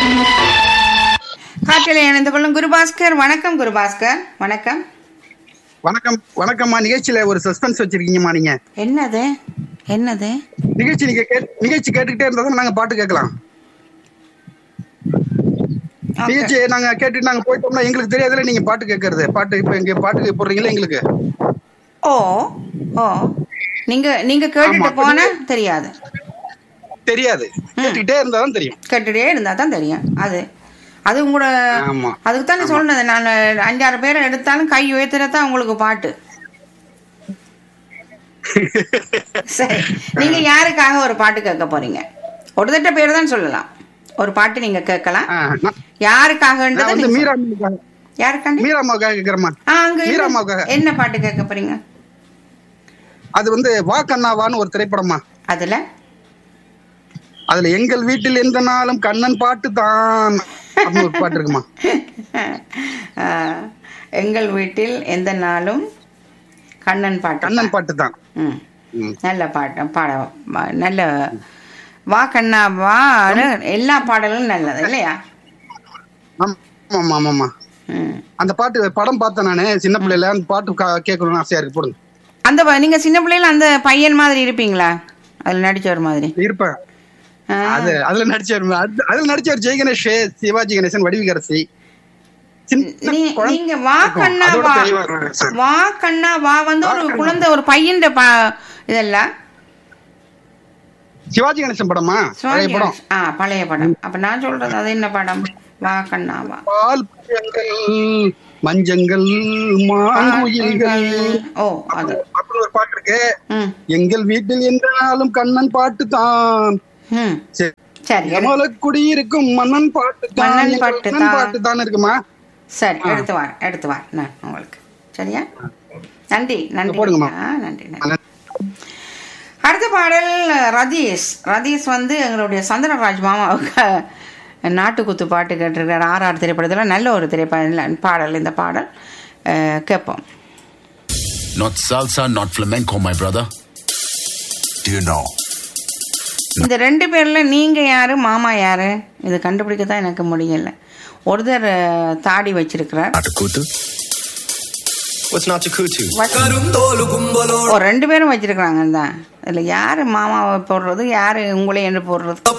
காற்றில் இணைந்து கொள்ளும் குருபாஸ்கர் வணக்கம் குருபாஸ்கர் வணக்கம் வணக்கம் வணக்கம்மா நிகழ்ச்சியில ஒரு சஸ்பென்ஸ் வச்சிருக்கீங்கம்மா நீங்க என்னது என்னது நிகழ்ச்சி நீங்க கேட்- நிகழ்ச்சி கேட்டுக்கிட்டே இருந்தா தான் நாங்க பாட்டு கேட்கலாம் Okay. நிகழ்ச்சி நாங்க கேட்டுட்டு நாங்க போயிட்டோம்னா எங்களுக்கு தெரியாதுல நீங்க பாட்டு கேட்கறது பாட்டு இப்ப எங்க பாட்டு போடுறீங்களா எங்களுக்கு ஓ ஓ நீங்க நீங்க கேட்டுட்டு ஆமா, போனா தெரியாது தெரியாது கேட்டுக்கிட்டே இருந்தா தான் தெரியும் கேட்டுட்டே இருந்தா தான் தெரியும் அது அது உங்களோட ஆமா. அதுக்கு தானே சொன்னது நான் அஞ்சாறு பேரை எடுத்தாலும் கை உயர்த்துறதான் உங்களுக்கு பாட்டு சரி நீங்க யாருக்காக ஒரு பாட்டு கேட்க போறீங்க ஒரு தட்ட பேர் தான் சொல்லலாம் ஒரு பாட்டு நீங்க கேட்கலாம் ஆ, நான் யாருக்காகன்றது நான் வந்து நீங்க மீரா சொல்லுங்க. அம்மாவுக்காக- யாருக்காண்டி மீரா அம்மாவுக்காக கேட்கிறேம்மா ஆ, அங்க மீரா என்ன- அம்மாவுக்காக. என்ன பாட்டு கேட்க போறீங்க அது வந்து வா கண்ணா வான்னு ஒரு திரைப்படமா அதுல அதுல எங்கள் வீட்டில் எந்த நாளும் கண்ணன் பாட்டு தான் அப்படின்னு ஒரு பாட்டு இருக்குமா ஆ, எங்கள் வீட்டில் எந்த நாளும் கண்ணன் பாட்டு கண்ணன் பாட்டு தான் ம் ம். நல்ல பாட்டு பாட வா- நல்ல வா கண்ணா வா எல்லா பாடலும் நல்லது இல்லையா ஆமா ஆமா ஆமாம்மா ம். அந்த பாட்டு படம் பார்த்தேன் நானு சின்ன பிள்ளையில அந்த பாட்டு கா- கேட்கணும்னு ஆசையா இருக்கு போடுங்க அந்த ப- நீங்க சின்ன பிள்ளைல அந்த பையன் மாதிரி இருப்பீங்களா அதுல நடிச்சவர் மாதிரி இருப்பேன் ஆ. அது அதுல நடிச்சார் அது- அதுல நடிச்சார் ஜெய் கணேஷ் சிவாஜி கணேசன் வடிவிகரசி சின்ன நீ- குழந்தை நீங்க வா இருக்கும். கண்ணா அதோட வா தெளிவா இருக்காங்க சார். வா கண்ணா வா வந்து ஒரு குழந்தை ஒரு பையன் இதெல்லாம் சிவாஜி கணேசன் படமா பழைய சுவாமி படம் ஆ பழைய படம் அப்ப நான் சொல்றது அது என்ன படம் வா கண்ணா வா பால் பழங்கள் மஞ்சங்கள் மாங்குயில்கள் ஓ அது அப்படி ஒரு பாட்டு இருக்கு ம் எங்கள் வீட்டில் எந்த நாளும் கண்ணன் பாட்டு தான் ம் சரி. சரி எடு- மலக்குடி இருக்கும் மன்னன் பாட்டு தான் மன்னன் எங்கள் பாட்டு மன்னன் தான். பாட்டு தான் இருக்குமா சரி எடுத்து வார் எடுத்து வார் நான் உங்களுக்கு சரியா நன்றி நன்றி போடுங்கம்மா. ஆ, நன்றி நன்றி அடுத்த பாடல் ரதீஷ் ரதீஷ் வந்து எங்களுடைய சந்திரராஜ் மாமாவுக்கு நாட்டுக்குத்து பாட்டு கேட்டிருக்கார் ஆர் ஆர் திரைப்படத்தில் நல்ல ஒரு திரைப்பட பாடல் இந்த பாடல் அஹ், கேட்போம் Not salsa, not flamenco, my brother. Do you know? இந்த ரெண்டு பேர்ல நீங்க யாரு மாமா யாரு இது கண்டுபிடிக்க தான் எனக்கு முடியல ஒருத்தர் அஹ், தாடி வச்சிருக்கிறார் Atakutu? What's Natakutu? ஓ ரெண்டு பேரும் வச்சிருக்கிறாங்க தான் இதுல யாரு மாமாவை போடுறது யாரு உங்களை என்று போடுறது